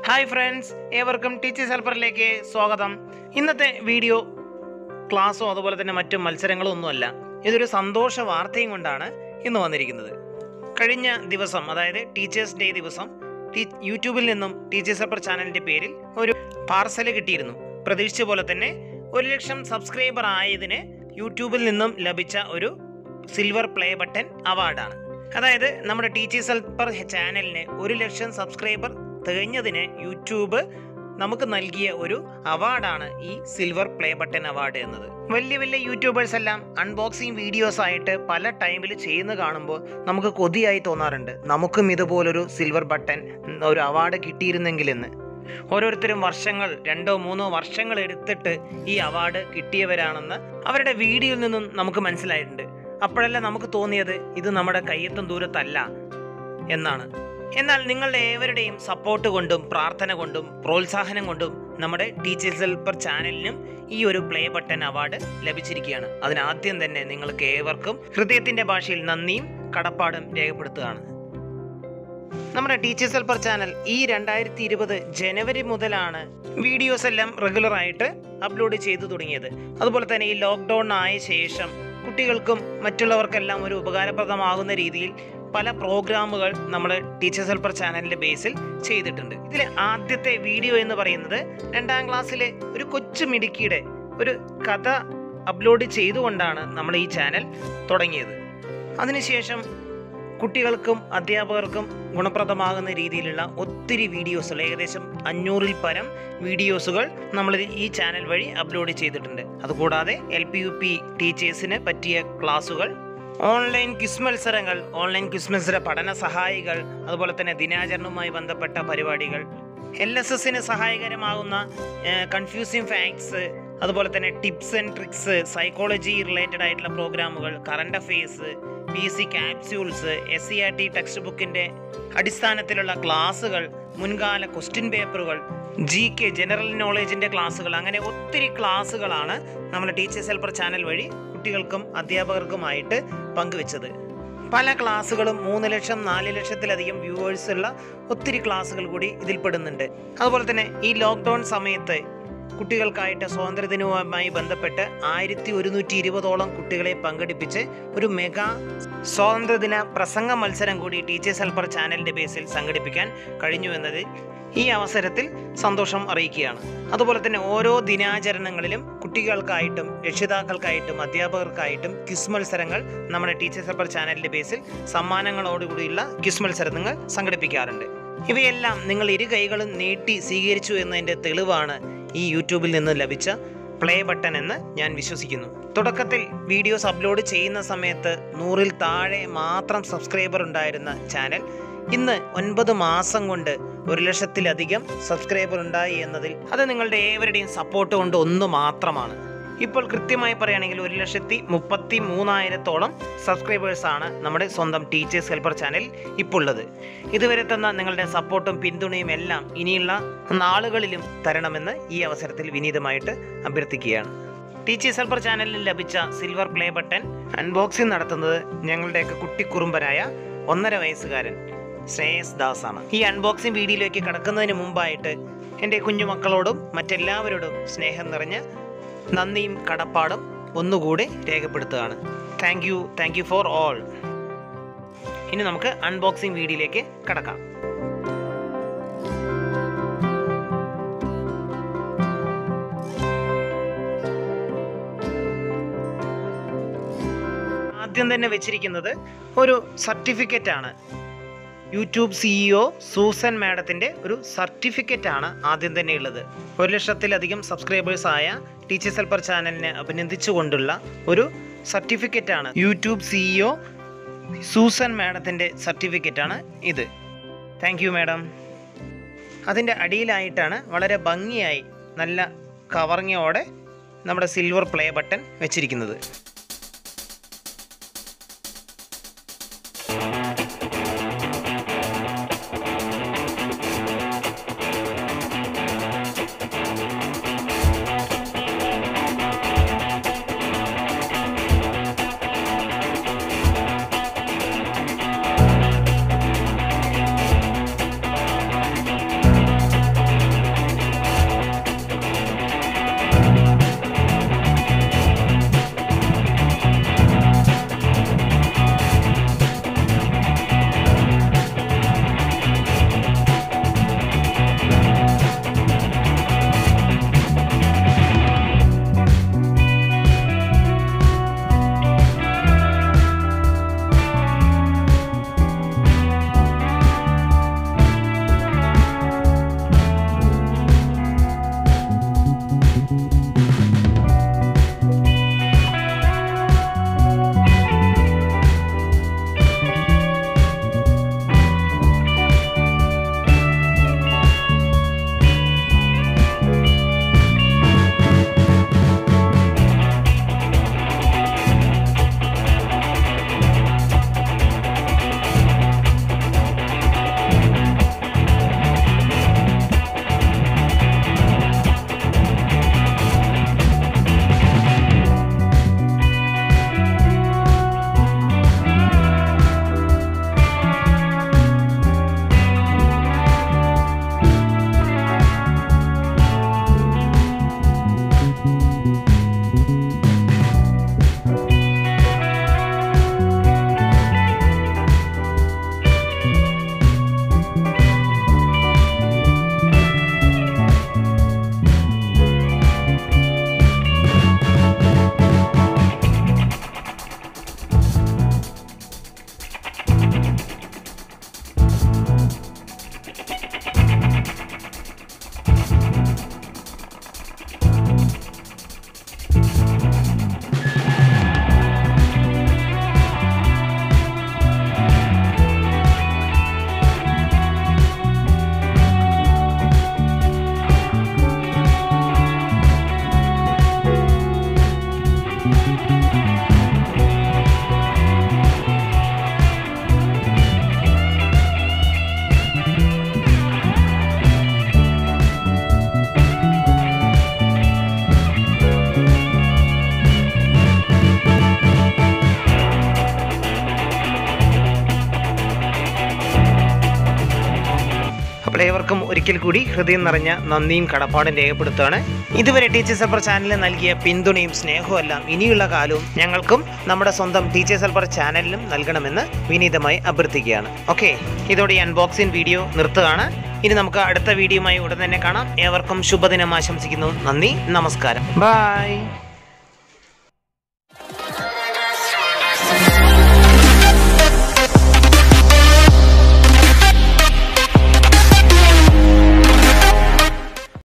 hi friends ഏവർക്കും teachers ഹെൽപ്പറിലേക്ക് സ്വാഗതം ഇന്നത്തെ വീഡിയോ ക്ലാസ്സോ അതുപോലെ തന്നെ മറ്റു മത്സരങ്ങളോ ഒന്നുമല്ല ഇതൊരു സന്തോഷ വാർത്തയും കൊണ്ടാണ് ഇന്ന് വന്നിരിക്കുന്നത് കഴിഞ്ഞ ദിവസം അതായത് ടീച്ചേഴ്സ് ഡേ ദിവസം ടീ- യൂട്യൂബിൽ നിന്നും ടീച്ചേഴ്സ് ഹെൽപ്പർ ചാനലിൻ്റെ പേരിൽ ഒരു പാർസൽ കിട്ടിയിരുന്നു പ്രതീക്ഷിച്ച പോലെ തന്നെ ഒരു ലക്ഷം സബ്സ്ക്രൈബർ ആയതിന് യൂട്യൂബിൽ നിന്നും ലഭിച്ച ഒരു സിൽവർ പ്ലേ ബട്ടൺ അവാർഡാണ് അതായത് നമ്മുടെ ടീച്ചേഴ്സ് ഹെൽപ്പർ ചാനലിന് ഒരു ലക്ഷം സബ്സ്ക്രൈബർ തികഞ്ഞതിന് യൂട്യൂബ് നമുക്ക് നൽകിയ ഒരു അവാർഡാണ് ഈ സിൽവർ പ്ലേ ബട്ടൺ അവാർഡ് എന്നത് വലിയ വലിയ യൂട്യൂബേഴ്സ് എല്ലാം അൺബോക്സിങ് വീഡിയോസ് ആയിട്ട് പല ടൈമിൽ ചെയ്യുന്ന കാണുമ്പോൾ നമുക്ക് കൊതിയായി തോന്നാറുണ്ട് നമുക്കും ഇതുപോലൊരു സിൽവർ ബട്ടൺ ഒരു അവാർഡ് കിട്ടിയിരുന്നെങ്കിലെന്ന് ഓരോരുത്തരും വർഷങ്ങൾ രണ്ടോ മൂന്നോ വർഷങ്ങൾ എടുത്തിട്ട് ഈ അവാർഡ് കിട്ടിയവരാണെന്ന് അവരുടെ വീഡിയോയിൽ നിന്നും നമുക്ക് മനസ്സിലായിട്ടുണ്ട് അപ്പോഴല്ല നമുക്ക് തോന്നിയത് ഇത് നമ്മുടെ കയ്യെത്തും ദൂരത്തല്ല എന്നാണ് എന്നാൽ നിങ്ങളുടെ ഏവരുടെയും സപ്പോർട്ട് കൊണ്ടും പ്രാർത്ഥന കൊണ്ടും പ്രോത്സാഹനം കൊണ്ടും നമ്മുടെ ടീച്ചേഴ്സ് ഹെൽപ്പർ ചാനലിനും ഈ ഒരു പ്ലേ ബട്ടൺ അവാർഡ് ലഭിച്ചിരിക്കുകയാണ് അതിനാദ്യം തന്നെ നിങ്ങൾക്ക് ഏവർക്കും ഹൃദയത്തിന്റെ ഭാഷയിൽ നന്ദിയും കടപ്പാടും രേഖപ്പെടുത്തുകയാണ് നമ്മുടെ ടീച്ചേഴ്സ് ഹെൽപ്പർ ചാനൽ ഈ രണ്ടായിരത്തി ഇരുപത് ജനുവരി മുതലാണ് വീഡിയോസ് എല്ലാം റെഗുലർ ആയിട്ട് അപ്ലോഡ് ചെയ്തു തുടങ്ങിയത് അതുപോലെ തന്നെ ഈ ലോക്ക്ഡൗൺ ആയ ശേഷം കുട്ടികൾക്കും മറ്റുള്ളവർക്കെല്ലാം ഒരു ഉപകാരപ്രദമാകുന്ന രീതിയിൽ പല പ്രോഗ്രാമുകൾ നമ്മൾ ടീച്ചേഴ്സ് ഹെൽപ്പർ ചാനലിൻ്റെ ബേസിൽ ചെയ്തിട്ടുണ്ട് ഇതിൽ ആദ്യത്തെ വീഡിയോ എന്ന് പറയുന്നത് രണ്ടാം ക്ലാസ്സിലെ ഒരു കൊച്ചു മിടുക്കിയുടെ ഒരു കഥ അപ്ലോഡ് ചെയ്തുകൊണ്ടാണ് നമ്മൾ ഈ ചാനൽ തുടങ്ങിയത് അതിനുശേഷം കുട്ടികൾക്കും അധ്യാപകർക്കും ഗുണപ്രദമാകുന്ന രീതിയിലുള്ള ഒത്തിരി വീഡിയോസുകൾ ഏകദേശം അഞ്ഞൂറിൽ പരം വീഡിയോസുകൾ നമ്മൾ ഈ ചാനൽ വഴി അപ്ലോഡ് ചെയ്തിട്ടുണ്ട് അതുകൂടാതെ എൽ പി യു പി ടീച്ചേഴ്സിന് പറ്റിയ ക്ലാസുകൾ ഓൺലൈൻ ക്വിസ് മത്സരങ്ങൾ ഓൺലൈൻ ക്വിസ് മത്സര പഠന സഹായികൾ അതുപോലെ തന്നെ ദിനാചരണവുമായി ബന്ധപ്പെട്ട പരിപാടികൾ എൽ എസ് എസിന് സഹായകരമാകുന്ന കൺഫ്യൂസിങ് ഫാക്ട്സ് അതുപോലെ തന്നെ tips and tricks psychology related ആയിട്ടുള്ള പ്രോഗ്രാമുകൾ current affairs P C capsules S C R T text ബുക്കിൻ്റെ അടിസ്ഥാനത്തിലുള്ള ക്ലാസ്സുകൾ മുൻകാല ക്വസ്റ്റ്യൻ പേപ്പറുകൾ ജി കെ ജനറൽ നോളേജിൻ്റെ ക്ലാസ്സുകൾ അങ്ങനെ ഒത്തിരി ക്ലാസ്സുകളാണ് നമ്മൾ ടീച്ചേഴ്സ് ഹെൽപ്പർ ചാനൽ വഴി കുട്ടികൾക്കും അധ്യാപകർക്കുമായിട്ട് പങ്കുവെച്ചത് പല ക്ലാസ്സുകളും മൂന്ന് ലക്ഷം നാല് ലക്ഷത്തിലധികം വ്യൂവേഴ്സ് ഉള്ള ഒത്തിരി ക്ലാസ്സുകൾ കൂടി ഇതിൽ പെടുന്നുണ്ട് അതുപോലെ തന്നെ ഈ ലോക്ക്ഡൗൺ സമയത്ത് കുട്ടികൾക്കായിട്ട് സ്വാതന്ത്ര്യദിനവുമായി ബന്ധപ്പെട്ട് ആയിരത്തി ഒരുന്നൂറ്റി ഇരുപതോളം കുട്ടികളെ പങ്കെടുപ്പിച്ച് ഒരു മെഗാ സ്വാതന്ത്ര്യദിന പ്രസംഗ മത്സരം കൂടി ടീച്ചേഴ്സ് ഹെൽപ്പർ ചാനലിൻ്റെ ബേസിൽ സംഘടിപ്പിക്കാൻ കഴിഞ്ഞു എന്നത് ഈ അവസരത്തിൽ സന്തോഷം അറിയിക്കുകയാണ് അതുപോലെ തന്നെ ഓരോ ദിനാചരണങ്ങളിലും കുട്ടികൾക്കായിട്ടും രക്ഷിതാക്കൾക്കായിട്ടും അധ്യാപകർക്കായിട്ടും ക്വിസ് മത്സരങ്ങൾ നമ്മുടെ ടീച്ചേഴ്സ് ഹെൽപ്പർ ചാനലിൻ്റെ ബേസിൽ സമ്മാനങ്ങളോടുകൂടിയുള്ള ക്വിസ് മത്സരങ്ങൾ സംഘടിപ്പിക്കാറുണ്ട് ഇവയെല്ലാം നിങ്ങൾ ഇരു കൈകളും നീട്ടി സ്വീകരിച്ചു എന്നതിൻ്റെ തെളിവാണ് ഈ യൂട്യൂബിൽ നിന്ന് ലഭിച്ച പ്ലേ ബട്ടൺ എന്ന് ഞാൻ വിശ്വസിക്കുന്നു തുടക്കത്തിൽ വീഡിയോസ് അപ്ലോഡ് ചെയ്യുന്ന സമയത്ത് നൂറിൽ താഴെ മാത്രം സബ്സ്ക്രൈബർ ഉണ്ടായിരുന്ന ചാനൽ ഇന്ന് ഒൻപത് മാസം കൊണ്ട് ഒരു ലക്ഷത്തിലധികം സബ്സ്ക്രൈബർ ഉണ്ടായി എന്നതിൽ അത് നിങ്ങളുടെ ഏവരുടെയും സപ്പോർട്ട് കൊണ്ട് ഒന്ന് മാത്രമാണ് ഇപ്പോൾ കൃത്യമായി പറയുകയാണെങ്കിൽ ഒരു ലക്ഷത്തി മുപ്പത്തി മൂന്നായിരത്തോളം സബ്സ്ക്രൈബേഴ്സാണ് നമ്മുടെ സ്വന്തം ടീച്ചേഴ്സ് ഹെൽപ്പർ ചാനൽ ഇപ്പോൾ ഉള്ളത് ഇതുവരെ തന്ന നിങ്ങളുടെ സപ്പോർട്ടും പിന്തുണയും എല്ലാം ഇനിയുള്ള നാളുകളിലും തരണമെന്ന് ഈ അവസരത്തിൽ വിനീതമായിട്ട് അഭ്യർത്ഥിക്കുകയാണ് ടീച്ചേഴ്സ് ഹെൽപ്പർ ചാനലിൽ ലഭിച്ച സിൽവർ പ്ലേ ബട്ടൺ അൺബോക്സിംഗ് നടത്തുന്നത് ഞങ്ങളുടെയൊക്കെ കുട്ടിക്കുറുമ്പനായ ഒന്നര വയസ്സുകാരൻ ശ്രേയസ് ദാസ് ആണ് ഈ അൺബോക്സിംഗ് വീഡിയോയിലേക്ക് കടക്കുന്നതിന് മുമ്പായിട്ട് എൻ്റെ കുഞ്ഞുമക്കളോടും മറ്റെല്ലാവരോടും സ്നേഹം നിറഞ്ഞ നന്ദിയും കടപ്പാടും ഒന്നുകൂടി രേഖപ്പെടുത്തുകയാണ് thank you thank you for all ഇനി നമുക്ക് അൺബോക്സിംഗ് വീഡിയോയിലേക്ക് കടക്കാം ആദ്യം തന്നെ വെച്ചിരിക്കുന്നത് ഒരു സർട്ടിഫിക്കറ്റ് ആണ് യൂട്യൂബ് സിഇഒ സൂസൻ മാഡത്തിൻ്റെ ഒരു സർട്ടിഫിക്കറ്റ് ആണ് ആദ്യം തന്നെ ഉള്ളത് ഒരു ലക്ഷത്തിലധികം സബ്സ്ക്രൈബേഴ്സ് ആയ ടീച്ചേഴ്സ് ഹെൽപ്പർ ചാനലിനെ അഭിനന്ദിച്ചുകൊണ്ടുള്ള ഒരു സർട്ടിഫിക്കറ്റ് ആണ് യൂട്യൂബ് സിഇഒ സൂസൻ മാഡത്തിൻ്റെ സർട്ടിഫിക്കറ്റ് ആണ് ഇത് താങ്ക് യു മാഡം അതിൻ്റെ അടിയിലായിട്ടാണ് വളരെ ഭംഗിയായി നല്ല കവറിങ്ങോടെ നമ്മുടെ സിൽവർ പ്ലേ ബട്ടൺ വെച്ചിരിക്കുന്നത് ഒരിക്കൽ കൂടി ഹൃദയം നിറഞ്ഞ നന്ദിയും കടപ്പാടും രേഖപ്പെടുത്തുകയാണ് ഇതുവരെ ടീച്ചേഴ്സ് ഹെൽപ്പർ ചാനലിന് നൽകിയ പിന്തുണയും സ്നേഹവും എല്ലാം ഇനിയുള്ള കാലവും ഞങ്ങൾക്കും നമ്മുടെ സ്വന്തം ടീച്ചേഴ്സ് ഹെൽപ്പർ ചാനലിനും നൽകണമെന്ന് വിനീതമായി അഭ്യർത്ഥിക്കുകയാണ് ഓക്കെ ഇതോടെ ഈ അൺബോക്സിംഗ് വീഡിയോ നിർത്തുകയാണ് ഇനി നമുക്ക് അടുത്ത വീഡിയോയുമായി ഉടൻ തന്നെ കാണാം ഏവർക്കും ശുഭദിനം ആശംസിക്കുന്നു നന്ദി നമസ്കാരം ബൈ